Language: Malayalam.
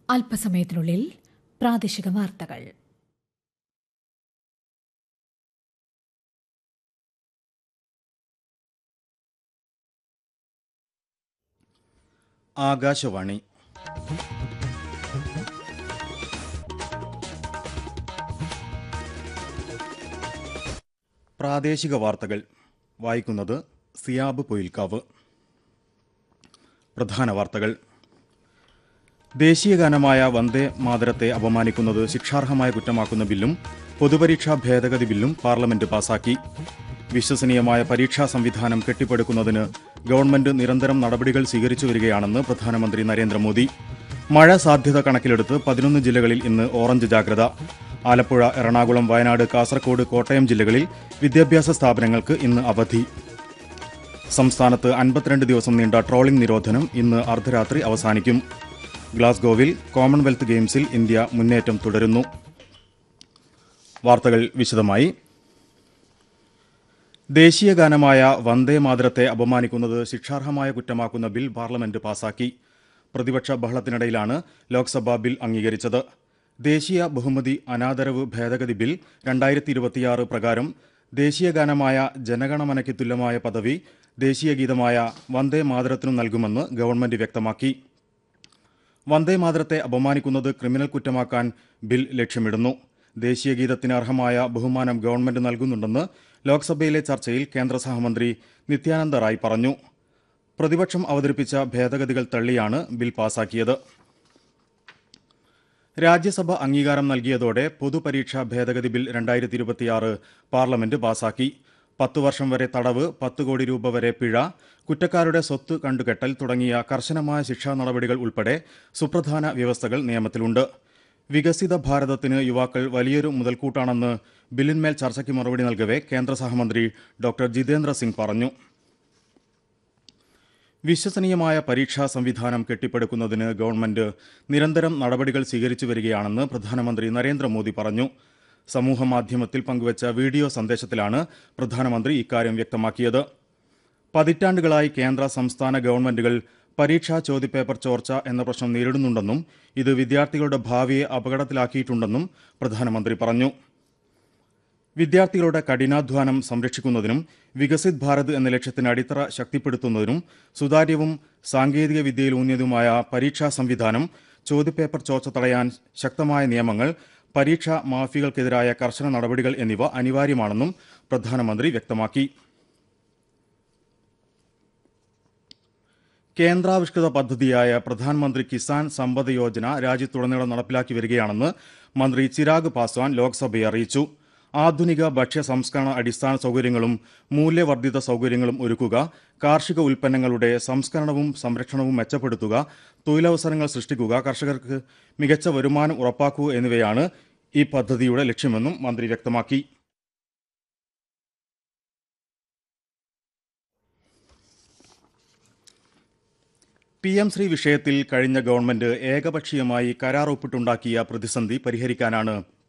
അല്പസമയത്തിനുള്ളിൽ പ്രാദേശിക വാർത്തകൾ ആകാശവാണി പ്രാദേശിക വാർത്തകൾ വായിക്കുന്നത് സിയാബ് പൊയിൽക്കാവ് പ്രധാന വാർത്തകൾ ദേശീയഗാനമായ വന്ദേ മാതരത്തെ അപമാനിക്കുന്നത് ശിക്ഷാർഹമായ കുറ്റമാക്കുന്ന ബില്ലും പൊതുപരീക്ഷാ ഭേദഗതി ബില്ലും പാർലമെന്റ് പാസാക്കി വിശ്വസനീയമായ പരീക്ഷാ സംവിധാനം കെട്ടിപ്പടുക്കുന്നതിന് ഗവൺമെന്റ് നിരന്തരം നടപടികൾ സ്വീകരിച്ചു വരികയാണെന്ന് പ്രധാനമന്ത്രി നരേന്ദ്രമോദി മഴ സാധ്യത കണക്കിലെടുത്ത് പതിനൊന്ന് ജില്ലകളിൽ ഇന്ന് ഓറഞ്ച് ജാഗ്രത ആലപ്പുഴ എറണാകുളം വയനാട് കാസർഗോഡ് കോട്ടയം ജില്ലകളിൽ വിദ്യാഭ്യാസ സ്ഥാപനങ്ങൾക്ക് ഇന്ന് അവധി സംസ്ഥാനത്ത് അൻപത്തിരണ്ട് ദിവസം നീണ്ട ട്രോളിംഗ് നിരോധനം ഇന്ന് അർദ്ധരാത്രി അവസാനിക്കും ഗ്ലാസ്ഗോവിൽ കോമൺവെൽത്ത് ഗെയിംസിൽ ഇന്ത്യ മുന്നേറ്റം തുടരുന്നു വാർത്തകൾ വിശദമായി ദേശീയ ഗാനമായ വന്ദേ മാതരത്തെ അപമാനിക്കുന്നത് ശിക്ഷാർഹമായ കുറ്റമാക്കുന്ന ബിൽ പാർലമെന്റ് പാസാക്കി പ്രതിപക്ഷ ബഹളത്തിനിടയിലാണ് ലോക്സഭ ബിൽ അംഗീകരിച്ചത് ദേശീയ ബഹുമതി അനാദരവ് ഭേദഗതി ബിൽ രണ്ടായിരത്തി ഇരുപത്തിയാറ് പ്രകാരം ദേശീയ ഗാനമായ ജനഗണമനയ്ക്ക് തുല്യമായ പദവി ദേശീയ ഗീതമായ വന്ദേ മാതരത്തിനും നൽകുമെന്ന് ഗവൺമെന്റ് വ്യക്തമാക്കി വന്ദേ മാതരത്തെ അപമാനിക്കുന്നത് ക്രിമിനൽ കുറ്റമാക്കാൻ ബിൽ ലക്ഷ്യമിടുന്നു ദേശീയ ഗീതത്തിന് അർഹമായ ബഹുമാനം ഗവൺമെന്റ് നൽകുന്നുണ്ടെന്ന് ലോക്സഭയിലെ ചർച്ചയിൽ കേന്ദ്ര സഹമന്ത്രി നിത്യാനന്ദ റായ് പറഞ്ഞു പ്രതിപക്ഷം അവതരിപ്പിച്ച ഭേദഗതികൾ തള്ളിയാണ് ബിൽ പാസാക്കിയത് രാജ്യസഭ അംഗീകാരം നൽകിയതോടെ പൊതുപരീക്ഷാ ഭേദഗതി ബിൽ രണ്ടായിരത്തി ഇരുപത്തിയാറ് പാർലമെന്റ് പാസാക്കി പത്തു വർഷം വരെ തടവ് പത്ത് കോടി രൂപ വരെ പിഴ കുറ്റക്കാരുടെ സ്വത്ത് കണ്ടുകെട്ടൽ തുടങ്ങിയ കർശനമായ ശിക്ഷാ നടപടികൾ ഉൾപ്പെടെ സുപ്രധാന വ്യവസ്ഥകൾ നിയമത്തിലുണ്ട് വികസിത ഭാരതത്തിന് യുവാക്കൾ വലിയൊരു മുതൽക്കൂട്ടാണെന്ന് ബില്ലിന്മേൽ ചർച്ചയ്ക്ക് മറുപടി നൽകവെ കേന്ദ്ര സഹമന്ത്രി ഡോക്ടർ ജിതേന്ദ്ര സിംഗ് പറഞ്ഞു വിശ്വസനീയമായ പരീക്ഷാ സംവിധാനം കെട്ടിപ്പടുക്കുന്നതിന് ഗവൺമെന്റ് നിരന്തരം നടപടികൾ സ്വീകരിച്ചു വരികയാണെന്ന് പ്രധാനമന്ത്രി നരേന്ദ്രമോദി പറഞ്ഞു സമൂഹമാധ്യമത്തിൽ പങ്കുവച്ച വീഡിയോ സന്ദേശത്തിലാണ് പ്രധാനമന്ത്രി ഇക്കാര്യം വ്യക്തമാക്കിയത് പതിറ്റാണ്ടുകളായി കേന്ദ്ര സംസ്ഥാന ഗവൺമെന്റുകൾ പരീക്ഷാ ചോദ്യപേപ്പർ ചോർച്ച എന്ന പ്രശ്നം നേരിടുന്നുണ്ടെന്നും ഇത് വിദ്യാർത്ഥികളുടെ ഭാവിയെ അപകടത്തിലാക്കിയിട്ടുണ്ടെന്നും പ്രധാനമന്ത്രി പറഞ്ഞു വിദ്യാർത്ഥികളുടെ കഠിനാധ്വാനം സംരക്ഷിക്കുന്നതിനും വികസിത് ഭാരത് എന്ന ലക്ഷ്യത്തിന് അടിത്തറ ശക്തിപ്പെടുത്തുന്നതിനും സുതാര്യവും സാങ്കേതിക വിദ്യയിലൂന്നിയതുമായ പരീക്ഷാ സംവിധാനം ചോദ്യപേപ്പർ ചോർച്ച തടയാൻ ശക്തമായ നിയമങ്ങൾ പരീക്ഷാ മാഫികൾക്കെതിരായ കർശന നടപടികൾ എന്നിവ അനിവാര്യമാണെന്നും പ്രധാനമന്ത്രി വ്യക്തമാക്കി കേന്ദ്രാവിഷ്കൃത പദ്ധതിയായ പ്രധാനമന്ത്രി കിസാൻ സമ്പദ് യോജന രാജ്യത്തുടനീളം നടപ്പിലാക്കി വരികയാണെന്ന് മന്ത്രി ചിരാഗ് പാസ്വാൻ ലോക്സഭയെ അറിയിച്ചു ആധുനിക ഭക്ഷ്യ സംസ്കരണ അടിസ്ഥാന സൗകര്യങ്ങളും മൂല്യവർദ്ധിത സൗകര്യങ്ങളും ഒരുക്കുക കാർഷിക ഉൽപ്പന്നങ്ങളുടെ സംസ്കരണവും സംരക്ഷണവും മെച്ചപ്പെടുത്തുക തൊഴിലവസരങ്ങൾ സൃഷ്ടിക്കുക കർഷകർക്ക് മികച്ച വരുമാനം ഉറപ്പാക്കുക എന്നിവയാണ് ഈ പദ്ധതിയുടെ ലക്ഷ്യമെന്നും മന്ത്രി വ്യക്തമാക്കി പി എം ശ്രീ വിഷയത്തിൽ കഴിഞ്ഞ ഗവൺമെന്റ് ഏകപക്ഷീയമായി കരാർ ഒപ്പിട്ടുണ്ടാക്കിയ പ്രതിസന്ധി പരിഹരിക്കാനാണ്